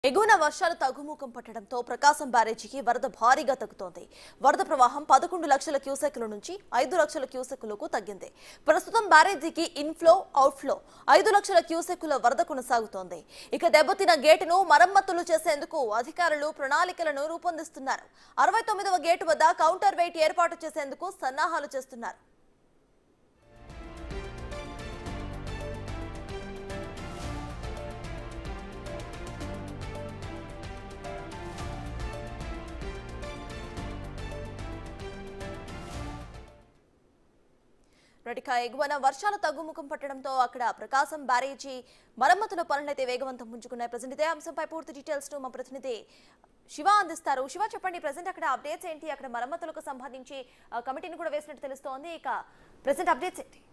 ఎగువన వర్షాలు తగ్గుముఖం పట్టడంతో ప్రకాశం బ్యారేజీకి వరద భారీగా తగ్గుతోంది వరద ప్రవాహం పదకొండు లక్షల క్యూసెక్ల నుంచి ఐదు లక్షల క్యూసెక్కులకు తగ్గింది ప్రస్తుతం బ్యారేజీకి ఇన్ఫ్లో అవుట్ఫ్లో ఐదు లక్షల క్యూసెక్కుల వరద కొనసాగుతోంది ఇక దెబ్బతిన గేటును మరమ్మతులు చేసేందుకు అధికారులు ప్రణాళికలను రూపొందిస్తున్నారు అరవై తొమ్మిదవ గేటు వద్ద కౌంటర్ వెయిట్ ఏర్పాటు చేసేందుకు సన్నాహాలు చేస్తున్నారు రటిక ఎగువన వర్షాలు తగ్గుముఖం పట్టడంతో అక్కడ ప్రకాశం బ్యారేజీ మరమ్మతుల పనులైతే వేగవంతం పుంజుకున్నాయి ప్రజెంట్ ఇదే అంశంపై పూర్తి డీటెయిల్స్ ను మా ప్రతినిధి శివ అందిస్తారు శివ చెప్పండి ప్రజెంట్ అక్కడ అప్డేట్స్ ఏంటి అక్కడ మరమ్మతులకు సంబంధించి ఆ, కమిటీని కూడా వేసినట్టు తెలుస్తోంది ఇక ప్రజెంట్ అప్డేట్స్ ఏంటి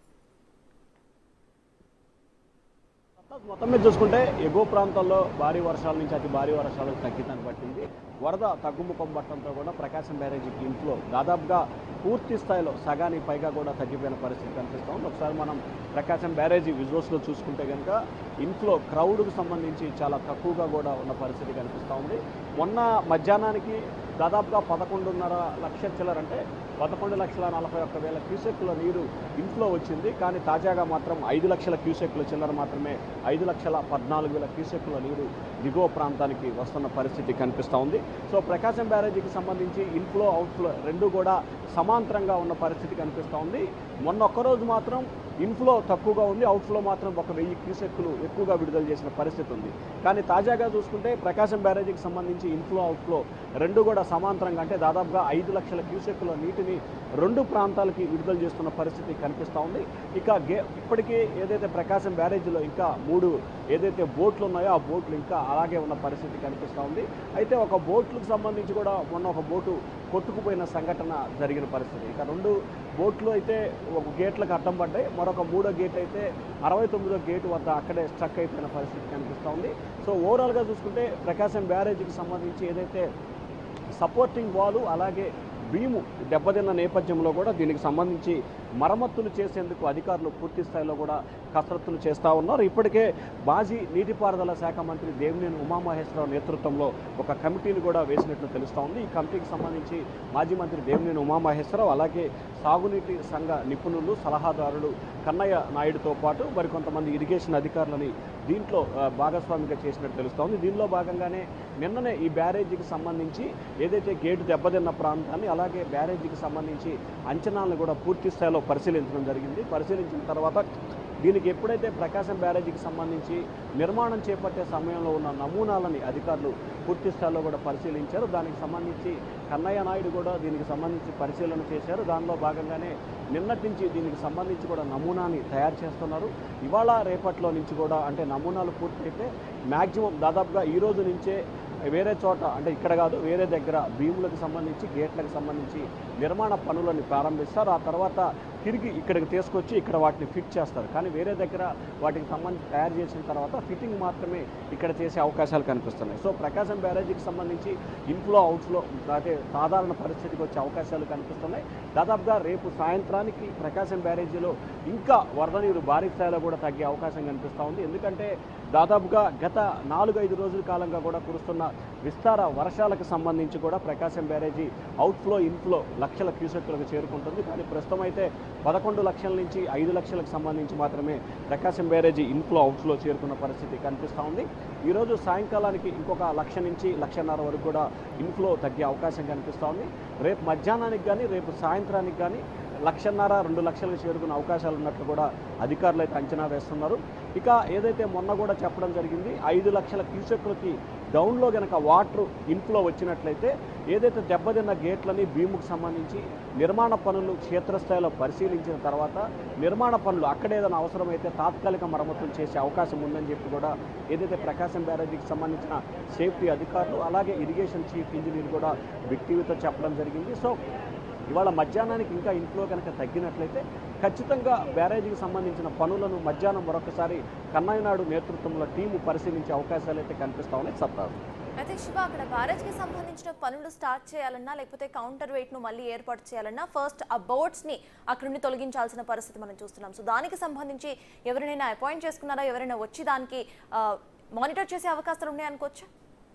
మొత్తం మీద చూసుకుంటే ఎగువ ప్రాంతాల్లో భారీ వర్షాల నుంచి అతి భారీ వర్షాలు తగ్గితాన్ని పట్టింది వరద తగ్గుముఖం పట్టడంతో కూడా ప్రకాశం బ్యారేజీకి ఇంట్లో దాదాపుగా పూర్తి స్థాయిలో సగానికి పైగా కూడా తగ్గిపోయిన పరిస్థితి కనిపిస్తూ ఉంది ఒకసారి మనం ప్రకాశం బ్యారేజీ విజువల్స్లో చూసుకుంటే కనుక ఇంట్లో క్రౌడ్కు సంబంధించి చాలా తక్కువగా కూడా ఉన్న పరిస్థితి కనిపిస్తూ ఉంది మొన్న మధ్యాహ్నానికి దాదాపుగా పదకొండున్నర లక్ష చిల్లర అంటే పదకొండు లక్షల నలభై ఒక్క వేల క్యూసెక్కుల నీరు ఇంట్లో వచ్చింది కానీ తాజాగా మాత్రం ఐదు లక్షల క్యూసెక్కుల చిల్లర మాత్రమే ఐదు లక్షల పద్నాలుగు వేల క్యూసెక్కుల నీరు దిగువ ప్రాంతానికి వస్తున్న పరిస్థితి కనిపిస్తూ ఉంది సో ప్రకాశం బ్యారేజీకి సంబంధించి ఇన్ఫ్లో అవుట్ఫ్లో రెండు కూడా సమాంతరంగా ఉన్న పరిస్థితి కనిపిస్తూ ఉంది మొన్న ఒక్కరోజు మాత్రం ఇన్ఫ్లో తక్కువగా ఉంది అవుట్ఫ్లో మాత్రం ఒక వెయ్యి క్యూసెక్కులు ఎక్కువగా విడుదల చేసిన పరిస్థితి ఉంది కానీ తాజాగా చూసుకుంటే ప్రకాశం బ్యారేజీకి సంబంధించి ఇన్ఫ్లో అవుట్ఫ్లో రెండు కూడా సమాంతరంగా అంటే దాదాపుగా ఐదు లక్షల క్యూసెక్కుల నీటిని రెండు ప్రాంతాలకి విడుదల చేస్తున్న పరిస్థితి కనిపిస్తూ ఉంది ఇక గే ఇప్పటికీ ఏదైతే ప్రకాశం బ్యారేజీలో ఇంకా మూడు ఏదైతే బోట్లు ఉన్నాయో ఆ బోట్లు ఇంకా అలాగే ఉన్న పరిస్థితి కనిపిస్తూ ఉంది అయితే ఒక బోట్లకు సంబంధించి కూడా మొన్న ఒక బోటు కొట్టుకుపోయిన సంఘటన జరిగిన పరిస్థితి ఇక రెండు బోట్లు అయితే ఒక గేట్లకు అడ్డం పడ్డాయి మరొక మూడో గేట్ అయితే అరవై తొమ్మిదో గేటు వద్ద అక్కడే స్ట్రక్ అయిపోయిన పరిస్థితి కనిపిస్తూ ఉంది సో ఓవరాల్గా చూసుకుంటే ప్రకాశం బ్యారేజీకి సంబంధించి ఏదైతే సపోర్టింగ్ వాలు అలాగే భీము దెబ్బతిన్న నేపథ్యంలో కూడా దీనికి సంబంధించి మరమ్మతులు చేసేందుకు అధికారులు పూర్తి స్థాయిలో కూడా కసరత్తులు చేస్తూ ఉన్నారు ఇప్పటికే మాజీ నీటిపారుదల శాఖ మంత్రి దేవినేని ఉమామహేశ్వరరావు నేతృత్వంలో ఒక కమిటీని కూడా వేసినట్లు తెలుస్తూ ఉంది ఈ కమిటీకి సంబంధించి మాజీ మంత్రి దేవినేని ఉమామహేశ్వరరావు అలాగే సాగునీటి సంఘ నిపుణులు సలహాదారులు కన్నయ్య నాయుడుతో పాటు మరికొంతమంది ఇరిగేషన్ అధికారులని దీంట్లో ఆ, భాగస్వామిగా చేసినట్టు తెలుస్తోంది దీనిలో భాగంగానే నిన్ననే ఈ బ్యారేజీకి సంబంధించి ఏదైతే గేటు దెబ్బతిన్న ప్రాంతాన్ని అలాగే బ్యారేజీకి సంబంధించి అంచనాలను కూడా పూర్తి స్థాయిలో పరిశీలించడం జరిగింది పరిశీలించిన తర్వాత దీనికి ఎప్పుడైతే ప్రకాశం బ్యారేజీకి సంబంధించి నిర్మాణం చేపట్టే సమయంలో ఉన్న నమూనాలని అధికారులు పూర్తి స్థాయిలో కూడా పరిశీలించారు దానికి సంబంధించి కన్నయ్య నాయుడు కూడా దీనికి సంబంధించి పరిశీలన చేశారు దానిలో భాగంగానే నిన్నటి నుంచి దీనికి సంబంధించి కూడా నమూనాని తయారు చేస్తున్నారు ఇవాళ రేపట్లో నుంచి కూడా అంటే నమూనాలు పూర్తయితే మ్యాక్సిమం దాదాపుగా ఈ రోజు నుంచే వేరే చోట అంటే ఇక్కడ కాదు వేరే దగ్గర భీములకు సంబంధించి గేట్లకు సంబంధించి నిర్మాణ పనులను ప్రారంభిస్తారు ఆ తర్వాత తిరిగి ఇక్కడికి తీసుకొచ్చి ఇక్కడ వాటిని ఫిట్ చేస్తారు కానీ వేరే దగ్గర వాటికి సంబంధించి తయారు చేసిన తర్వాత ఫిట్టింగ్ మాత్రమే ఇక్కడ చేసే అవకాశాలు కనిపిస్తున్నాయి సో ప్రకాశం బ్యారేజీకి సంబంధించి ఇన్ఫ్లో అవుట్ఫ్లో అంటే సాధారణ పరిస్థితికి వచ్చే అవకాశాలు కనిపిస్తున్నాయి దాదాపుగా రేపు సాయంత్రానికి ప్రకాశం బ్యారేజీలో ఇంకా వరద నీరు భారీ స్థాయిలో కూడా తగ్గే అవకాశం కనిపిస్తూ ఉంది ఎందుకంటే దాదాపుగా గత నాలుగు ఐదు రోజుల కాలంగా కూడా కురుస్తున్న విస్తార వర్షాలకు సంబంధించి కూడా ప్రకాశం బ్యారేజీ అవుట్ఫ్లో ఇన్ఫ్లో లక్షల క్యూసెక్లకు చేరుకుంటుంది కానీ ప్రస్తుతం అయితే పదకొండు లక్షల నుంచి ఐదు లక్షలకు సంబంధించి మాత్రమే ప్రకాశం బ్యారేజీ ఇన్ఫ్లో అవుట్ఫ్లో చేరుకున్న పరిస్థితి కనిపిస్తూ ఉంది ఈరోజు సాయంకాలానికి ఇంకొక లక్ష నుంచి లక్షన్నర వరకు కూడా ఇన్ఫ్లో తగ్గే అవకాశం కనిపిస్తూ ఉంది రేపు మధ్యాహ్నానికి కానీ రేపు సాయంత్రానికి కానీ లక్షన్నర రెండు లక్షలకు చేరుకునే అవకాశాలు ఉన్నట్లు కూడా అధికారులు అయితే అంచనా వేస్తున్నారు ఇక ఏదైతే మొన్న కూడా చెప్పడం జరిగింది ఐదు లక్షల క్యూసెక్లకి డౌన్లో గనక వాటర్ ఇన్ఫ్లో వచ్చినట్లయితే ఏదైతే దెబ్బతిన్న గేట్లని భీముకు సంబంధించి నిర్మాణ పనులు క్షేత్రస్థాయిలో పరిశీలించిన తర్వాత నిర్మాణ పనులు అక్కడ ఏదైనా అవసరమైతే తాత్కాలిక మరమ్మతులు చేసే అవకాశం ఉందని చెప్పి కూడా ఏదైతే ప్రకాశం బ్యారేజీకి సంబంధించిన సేఫ్టీ అధికారులు అలాగే ఇరిగేషన్ చీఫ్ ఇంజనీర్ కూడా బిగ్ టీవీతో చెప్పడం జరిగింది సో ఇవాళ మధ్యాహ్నానికి ఇంకా ఇంట్లో కనుక తగ్గినట్లయితే ఖచ్చితంగా బ్యారేజీకి సంబంధించిన పనులను మధ్యాహ్నం మరొకసారి కన్నయ్యనాడు నేతృత్వంలో టీము పరిశీలించే అవకాశాలు అయితే కనిపిస్తా ఉన్నాయి సత్తారు అయితే శివ అక్కడ బ్యారేజ్ కి సంబంధించిన పనులు స్టార్ట్ చేయాలన్నా లేకపోతే కౌంటర్ వెయిట్ ను మళ్ళీ ఏర్పాటు చేయాలన్నా ఫస్ట్ ఆ బోట్స్ ని అక్కడ నుండి తొలగించాల్సిన పరిస్థితి మనం చూస్తున్నాం సో దానికి సంబంధించి ఎవరినైనా అపాయింట్ చేసుకున్నారా ఎవరైనా వచ్చి దానికి మానిటర్ చేసే అవకాశాలు ఉన్నాయి అనుకోవచ్చా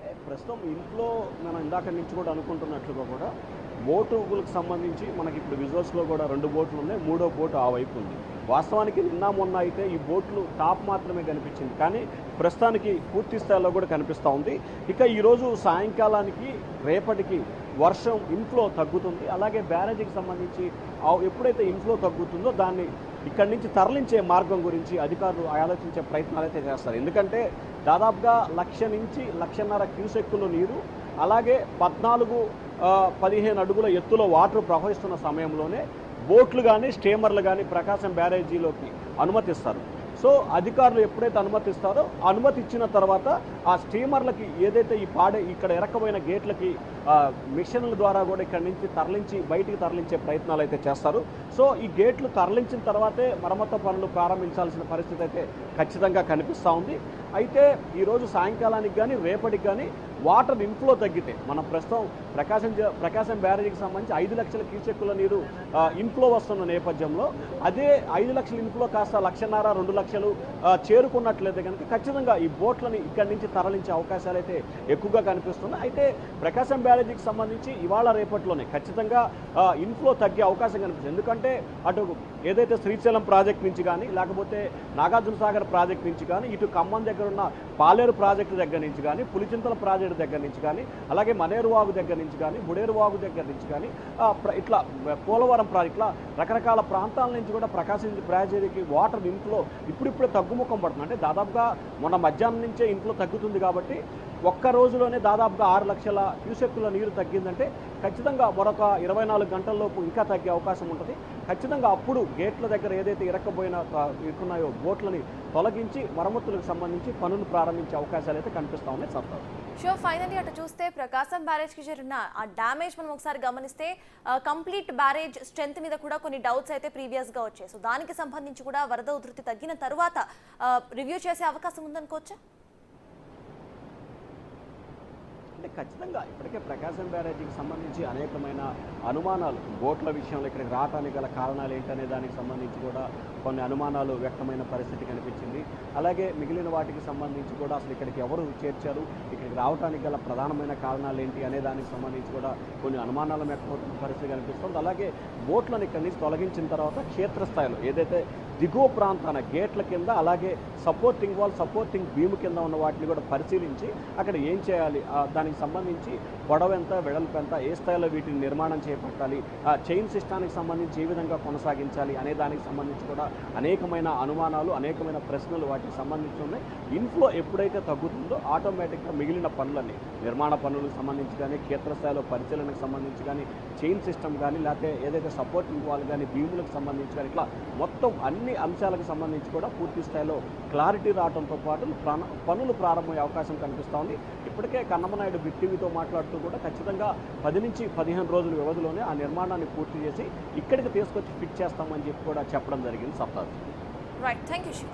ప్రస్తుతం ఇంట్లో మనం ఇందాక నుంచి కూడా అనుకుంటున్నట్లుగా కూడా బోటులకు సంబంధించి మనకి ఇప్పుడు విజువల్స్లో కూడా రెండు బోట్లు ఉన్నాయి మూడో బోటు ఆ వైపు ఉంది వాస్తవానికి నిన్న మొన్న అయితే ఈ బోట్లు టాప్ మాత్రమే కనిపించింది కానీ ప్రస్తుతానికి పూర్తి స్థాయిలో కూడా కనిపిస్తూ ఉంది ఇక ఈరోజు సాయంకాలానికి రేపటికి వర్షం ఇన్ఫ్లో తగ్గుతుంది అలాగే బ్యారేజీకి సంబంధించి ఆ- ఎప్పుడైతే ఇన్ఫ్లో తగ్గుతుందో దాన్ని ఇక్కడి నుంచి తరలించే మార్గం గురించి అధికారులు ఆలోచించే ప్రయత్నాలు అయితే చేస్తారు ఎందుకంటే దాదాపుగా లక్ష నుంచి లక్షన్నర క్యూసెక్కుల నీరు అలాగే పద్నాలుగు ఆ, పదిహేను అడుగుల ఎత్తులో వాటర్ ప్రవహిస్తున్న సమయంలోనే బోట్లు కానీ స్టీమర్లు కానీ ప్రకాశం బ్యారేజీలోకి అనుమతిస్తారు సో అధికారులు ఎప్పుడైతే అనుమతిస్తారో అనుమతి ఇచ్చిన తర్వాత ఆ స్టీమర్లకి ఏదైతే ఈ పాడే ఇక్కడ ఎరకమైన గేట్లకి ఆ, మిషన్ల ద్వారా కూడా ఇక్కడ నుంచి తరలించి బయటికి తరలించే ప్రయత్నాలు అయితే చేస్తారు సో ఈ గేట్లు తరలించిన తర్వాతే మరమ్మతు పనులు ప్రారంభించాల్సిన పరిస్థితి అయితే ఖచ్చితంగా కనిపిస్తూ ఉంది అయితే ఈరోజు సాయంకాలానికి కానీ రేపటికి కానీ వాటర్ ఇన్ఫ్లో తగ్గితే మనం ప్రస్తుతం ప్రకాశం జ- ప్రకాశం బ్యారేజీకి సంబంధించి ఐదు లక్షల క్యూసెక్కుల నీరు ఆ, ఇన్ఫ్లో వస్తున్న నేపథ్యంలో అదే ఐదు లక్షల ఇన్ఫ్లో కాస్త లక్షన్నర రెండు లక్షలు ఆ, చేరుకున్నట్లయితే కనుక ఖచ్చితంగా ఈ బోట్లని ఇక్కడి నుంచి తరలించే అవకాశాలు అయితే ఎక్కువగా కనిపిస్తున్నాయి అయితే ప్రకాశం బ్యారేజీకి సంబంధించి ఇవాళ రేపట్లోనే ఖచ్చితంగా ఆ, ఇన్ఫ్లో తగ్గే అవకాశం కనిపిస్తుంది ఎందుకంటే అటు ఏదైతే శ్రీశైలం ప్రాజెక్ట్ నుంచి కానీ లేకపోతే నాగార్జున సాగర్ ప్రాజెక్ట్ నుంచి కానీ ఇటు ఖమ్మం దగ్గర ఉన్న పాలేరు ప్రాజెక్టు దగ్గర నుంచి కానీ పులిచింతల ప్రాజెక్టు దగ్గర నుంచి కానీ అలాగే మనేరు వాగు దగ్గర నుంచి కానీ బుడేరు వాగు దగ్గర నుంచి కానీ ఆ, ప్ర- ఇట్లా పోలవరం ప్రాజెక్ట్ ఇట్లా రకరకాల ప్రాంతాల నుంచి కూడా ప్రకాశం బ్యారేజీకి వాటర్ ఇన్ఫ్లో ఇప్పుడిప్పుడే తగ్గుముఖం పడుతుంది అంటే దాదాపుగా మొన్న మధ్యాహ్నం నుంచే ఇన్ఫ్లో తగ్గుతుంది కాబట్టి ఒక్క రోజులోనే దాదాపుగా ఆరు లక్షల క్యూసెక్కుల నీరు తగ్గిందంటే ఖచ్చితంగా మరొక ఇరవై నాలుగు గంటల్లోపు ఇంకా తగ్గే అవకాశం ఉంటుంది ఖచ్చితంగా అప్పుడు గేట్ల దగ్గర ఏదైతే ఇరక్కపోయిన ఆ, ఇరుక్కున్నాయో బోట్లని తొలగించి మరమ్మతులకు సంబంధించి పనులు ప్రారంభించే అవకాశాలు అయితే కనిపిస్తా ఉన్నాయి సత్తా షో ఫైనల్లీ అటు చూస్తే ప్రకాశం బ్యారేజ్ కి జరిగిన ఆ డ్యామేజ్ మనం ఒకసారి గమనిస్తే కంప్లీట్ బ్యారేజ్ స్ట్రెంత్ మీద కూడా కొన్ని డౌట్స్ అయితే ప్రీవియస్ గా వచ్చాయి సో దానికి సంబంధించి కూడా వరద ఉధృతి తగ్గిన తర్వాత రివ్యూ చేసే అవకాశం ఉందనుకోవచ్చా అంటే ఖచ్చితంగా ఇప్పటికే ప్రకాశం బ్యారేజీకి సంబంధించి అనేకమైన అనుమానాలు బోట్ల విషయంలో ఇక్కడికి రావడానికి గల కారణాలు ఏంటనే దానికి సంబంధించి కూడా కొన్ని అనుమానాలు వ్యక్తమైన పరిస్థితి కనిపించింది అలాగే మిగిలిన వాటికి సంబంధించి కూడా అసలు ఇక్కడికి ఎవరు చేర్చారు ఇక్కడికి రావడానికి గల ప్రధానమైన కారణాలు ఏంటి అనే దానికి సంబంధించి కూడా కొన్ని అనుమానాలు వ్యక్తమవుతున్న పరిస్థితి కనిపిస్తుంది అలాగే బోట్లను ఇక్కడి నుంచి తొలగించిన తర్వాత క్షేత్రస్థాయిలో ఏదైతే దిగువ ప్రాంతాన గేట్ల కింద అలాగే సపోర్టింగ్ వాల్ సపోర్టింగ్ బీమ్ కింద ఉన్న వాటిని కూడా పరిశీలించి అక్కడ ఏం చేయాలి ఆ, దానికి సంబంధించి పొడవు ఎంత వెడల్పు ఎంత ఏ స్థాయిలో వీటిని నిర్మాణం చేపట్టాలి ఆ చైన్ సిస్టానికి సంబంధించి ఏ విధంగా కొనసాగించాలి అనే దానికి సంబంధించి కూడా అనేకమైన అనుమానాలు అనేకమైన ప్రశ్నలు వాటికి సంబంధించి ఉన్నాయి ఇన్ఫ్లో ఎప్పుడైతే తగ్గుతుందో ఆటోమేటిక్గా మిగిలిన పనులన్నీ నిర్మాణ పనులకు సంబంధించి కానీ క్షేత్రస్థాయిలో పరిశీలనకు సంబంధించి కానీ చైన్ సిస్టమ్ కానీ లేకపోతే ఏదైతే సపోర్టింగ్ వాల్ కానీ భీములకు సంబంధించి కానీ ఇట్లా మొత్తం అన్ని అంశాలకు సంబంధించి కూడా పూర్తి స్థాయిలో క్లారిటీ రావడంతో పాటు ప్రాణ- పనులు ప్రారంభమయ్యే అవకాశం కనిపిస్తూ ఉంది ఇప్పటికే కన్నమనాయుడు బిగ్ టీవీతో మాట్లాడుతూ కూడా ఖచ్చితంగా పది నుంచి పదిహేను రోజుల వ్యవధిలోనే ఆ నిర్మాణాన్ని పూర్తి చేసి ఇక్కడికి తీసుకొచ్చి ఫిట్ చేస్తామని చెప్పి కూడా చెప్పడం జరిగింది సప్తాహ్ రైట్ థ్యాంక్ యూ శివ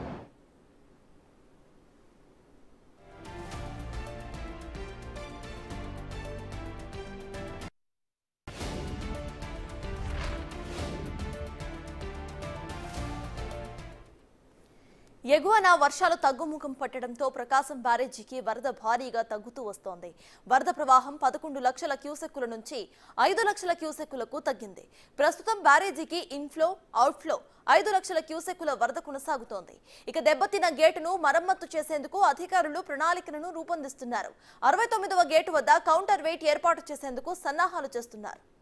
ఎగువన వర్షాలు తగ్గుముఖం పట్టడంతో ప్రకాశం బ్యారేజీకి వరద భారీగా తగ్గుతూ వస్తోంది వరద ప్రవాహం పదకొండు లక్షల క్యూసెక్కుల నుంచి ఐదు లక్షల క్యూసెక్కులకు తగ్గింది ప్రస్తుతం బ్యారేజీకి ఇన్ఫ్లో అవుట్ఫ్లో ఐదు లక్షల క్యూసెక్కుల వరద కొనసాగుతోంది ఇక దెబ్బతిన్న గేటును మరమ్మత్తు చేసేందుకు అధికారులు ప్రణాళికలను రూపొందిస్తున్నారు అరవై తొమ్మిదవ గేటు వద్ద కౌంటర్ వెయిట్ ఏర్పాటు చేసేందుకు సన్నాహాలు చేస్తున్నారు